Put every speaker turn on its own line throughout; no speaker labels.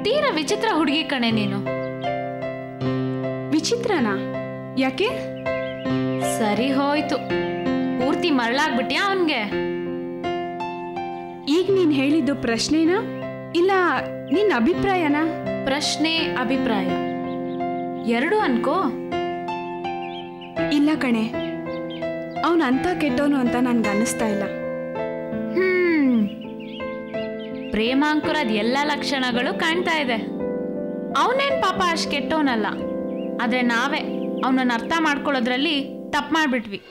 ತೀರ ವಿಚಿತ್ರ ಹುಡುಗಿ ಕಣೆ ನೀನು
ವಿಚಿತ್ರನಾ ಯಾಕೆ
ಸರಿ ಹೋಯ್ತು ಪೂರ್ತಿ ಮರಳಾಗ್ಬಿಟ್ಯಾ ಅವನ್ಗೆ
ಈಗ ನೀನು ಹೇಳಿದ್ದು ಪ್ರಶ್ನೆನಾ ಇಲ್ಲ ನಿನ್ನ ಅಭಿಪ್ರಾಯನಾ
ಪ್ರಶ್ನೆ ಅಭಿಪ್ರಾಯ ಎರಡು ಅನ್ಕೋ
ಇಲ್ಲ ಕಣೆ ಅವನು ಅಂತ ಕೆಟ್ಟವನು ಅಂತ ನನ್ಗೆ ಅನ್ನಿಸ್ತಾ ಇಲ್ಲ
ಹ್ಮ್ ಪ್ರೇಮಾಂಕುರದ ಎಲ್ಲ ಲಕ್ಷಣಗಳು ಕಾಣ್ತಾ ಇದೆ ಅವನೇನ್ ಪಾಪ ಅಷ್ಟು ಕೆಟ್ಟವನಲ್ಲ ಆದ್ರೆ ನಾವೇ ಅವನನ್ನ ಅರ್ಥ ಮಾಡ್ಕೊಳ್ಳೋದ್ರಲ್ಲಿ ತಪ್ಪು ಮಾಡ್ಬಿಟ್ವಿ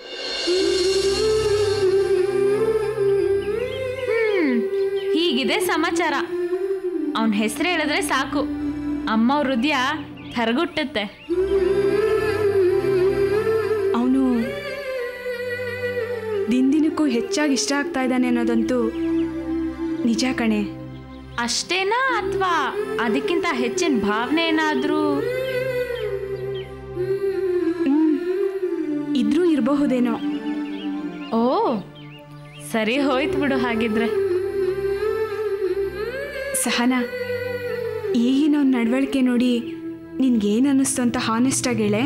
ಹ್ಮ್ ಹೀಗಿದೆ ಸಮಾಚಾರ ಅವನ ಹೆಸರು ಹೇಳಿದ್ರೆ ಸಾಕು ಅಮ್ಮ ಹೃದಯ ಕರಗುಟ್ಟುತ್ತೆ
ಅವನು ದಿನದಿನಕ್ಕೂ ಹೆಚ್ಚಾಗಿ ಇಷ್ಟ ಆಗ್ತಾ ಇದ್ದಾನೆ ಅನ್ನೋದಂತೂ ನಿಜ ಕಣೆ
ಅಷ್ಟೇನಾ ಅಥವಾ ಅದಕ್ಕಿಂತ ಹೆಚ್ಚಿನ ಭಾವನೆ ಏನಾದರೂ
ಇದ್ರೂ ಇರಬಹುದೇನೋ
ಓ ಸರಿ ಹೋಯ್ತು ಬಿಡು ಹಾಗಿದ್ರೆ
ಸಹನ ಈಗಿನ ಅವ್ನ ನಡವಳಿಕೆ ನೋಡಿ ನಿನ್ಗೇನು ಅನ್ನಿಸ್ತು ಅಂತ ಹಾನೆಸ್ಟಾಗಿ ಹೇಳೆ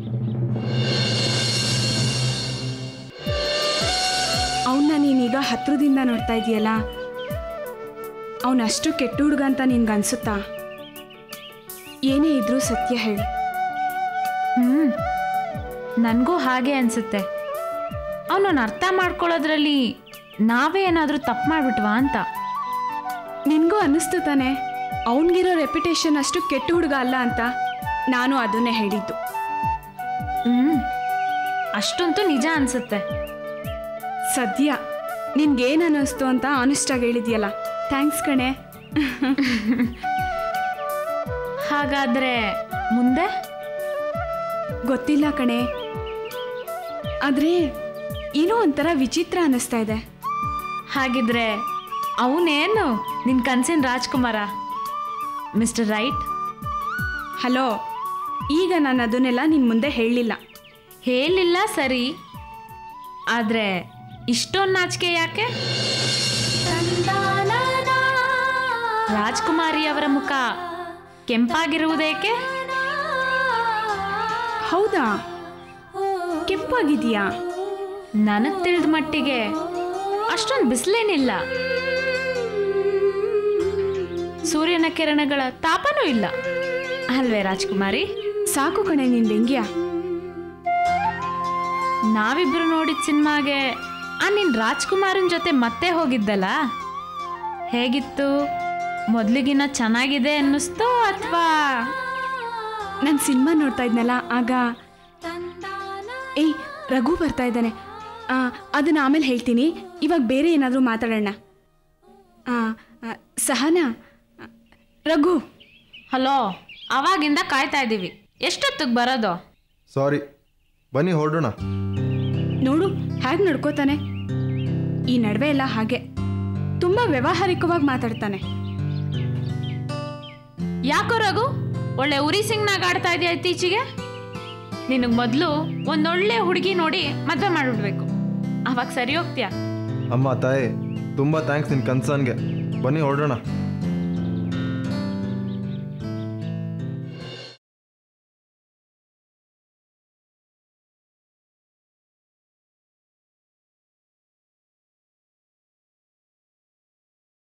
ಅವನ್ನ ನೀನೀಗ ಹತ್ರದಿಂದ ನೋಡ್ತಾ ಇದೆಯಲ್ಲ ಅವನು ಅಷ್ಟು ಕೆಟ್ಟ ಹುಡುಗ ಅಂತ ನಿನ್ಗೆ ಅನ್ಸುತ್ತಾ ಏನೇ ಇದ್ರೂ ಸತ್ಯ ಹೇಳು
ಹ್ಞೂ ನನಗೂ ಹಾಗೆ ಅನಿಸುತ್ತೆ ಅವನನ್ನು ಅರ್ಥ ಮಾಡ್ಕೊಳ್ಳೋದ್ರಲ್ಲಿ ನಾವೇ ಏನಾದರೂ ತಪ್ಪು ಮಾಡಿಬಿಟ್ವಾ ಅಂತ
ನಿನಗೂ ಅನ್ನಿಸ್ತು ತಾನೆ ಅವನಿಗಿರೋ ರೆಪ್ಯುಟೇಷನ್ ಅಷ್ಟು ಕೆಟ್ಟ ಹುಡುಗ ಅಲ್ಲ ಅಂತ ನಾನು ಅದನ್ನೇ ಹೇಳಿದ್ದು
ಹ್ಞೂ ಅಷ್ಟಂತೂ ನಿಜ ಅನಿಸುತ್ತೆ
ಸದ್ಯ ನಿನ್ಗೇನು ಅನ್ನಿಸ್ತು ಅಂತ ಆನೆಸ್ಟಾಗಿ ಹೇಳಿದ್ಯಲ್ಲ ಥ್ಯಾಂಕ್ಸ್ ಕಣೆ
ಹಾಗಾದರೆ ಮುಂದೆ
ಗೊತ್ತಿಲ್ಲ ಕಣೆ ಆದರೆ ಏನೋ ಒಂಥರ ವಿಚಿತ್ರ ಅನ್ನಿಸ್ತಾ ಇದೆ
ಹಾಗಿದ್ರೆ ಅವನೇನು ನಿನ್ನ ಕನಸಿನ ರಾಜ್ಕುಮಾರ ಮಿಸ್ಟರ್ ರೈಟ್
ಹಲೋ ಈಗ ನಾನು ಅದನ್ನೆಲ್ಲ ನಿನ್ನ ಮುಂದೆ ಹೇಳಲಿಲ್ಲ
ಹೇಳಿಲ್ಲ ಸರಿ ಆದರೆ ಇಷ್ಟೊಂದು ನಾಚಿಕೆ ಯಾಕೆ ರಾಜ್ಕುಮಾರಿಯವರ ಮುಖ ಕೆಂಪಾಗಿರುವುದೇಕೆ
ಹೌದಾ ಕೆಂಪಾಗಿದೆಯಾ
ನನಗೆ ತಿಳಿದ ಮಟ್ಟಿಗೆ ಅಷ್ಟೊಂದು ಬಿಸಿಲೇನಿಲ್ಲ ಸೂರ್ಯನ ಕಿರಣಗಳ ತಾಪನೂ ಇಲ್ಲ ಅಲ್ವೇ ರಾಜ್ಕುಮಾರಿ
ಸಾಕು ಕಣೆ ನಿನ್ನ ವ್ಯಂಗ್ಯ
ನಾವಿಬ್ರು ನೋಡಿದ ಸಿನಿಮಾಗೆ ಆ ನಿನ್ ರಾಜ್ಕುಮಾರನ್ ಜೊತೆ ಮತ್ತೆ ಹೋಗಿದ್ದಲ್ಲ ಹೇಗಿತ್ತು ಮೊದ್ಲಿಗಿನ್ನ ಚೆನ್ನಾಗಿದೆ ಅನ್ನಿಸ್ತೋ ಅಥವಾ
ನಾನು ಸಿನಿಮಾ ನೋಡ್ತಾ ಇದ್ನಲ್ಲ ಆಗ ಏಯ್ ರಘು ಬರ್ತಾ ಇದ್ದಾನೆ ಅದನ್ನ ಆಮೇಲೆ ಹೇಳ್ತೀನಿ ಇವಾಗ ಬೇರೆ ಏನಾದರೂ ಮಾತಾಡೋಣ ಆ, ಆ, ಸಹನಾ ಆ, ರಘು
ಹಲೋ ಅವಾಗಿಂದ ಕಾಯ್ತಾ ಇದ್ದೀವಿ ಎಷ್ಟೊತ್ತಿಗೆ ಬರೋದು
ಸಾರಿ ಬನ್ನಿ ಹೊರಡೋಣ
ನೋಡು ಹೇಗೆ ನಡ್ಕೋತಾನೆ ಈ ನಡುವೆ ಎಲ್ಲ ಹಾಗೆ ತುಂಬ ವ್ಯಾವಹಾರಿಕವಾಗಿ ಮಾತಾಡ್ತಾನೆ
ಯಾಕೋ ರಘು ಒಳ್ಳೆ ಉರಿ ಸಿಂಗ್ನಾಗ ಆಡ್ತಾ ಇದೆಯಾ ಇತ್ತೀಚೆಗೆ ನಿನಗೆ ಮೊದಲು ಒಂದೊಳ್ಳೆ ಹುಡುಗಿ ನೋಡಿ ಮದುವೆ ಮಾಡಿಬಿಡ್ಬೇಕು ಅವಾಗ ಸರಿ ಹೋಗ್ತೀಯಾ
ಅಮ್ಮ ತಾಯಿ ತುಂಬ ಥ್ಯಾಂಕ್ಸ್ ನಿನ್ನ ಕನ್ಸರ್ನ್ಗೆ ಬನ್ನಿ ಹೊರಡೋಣ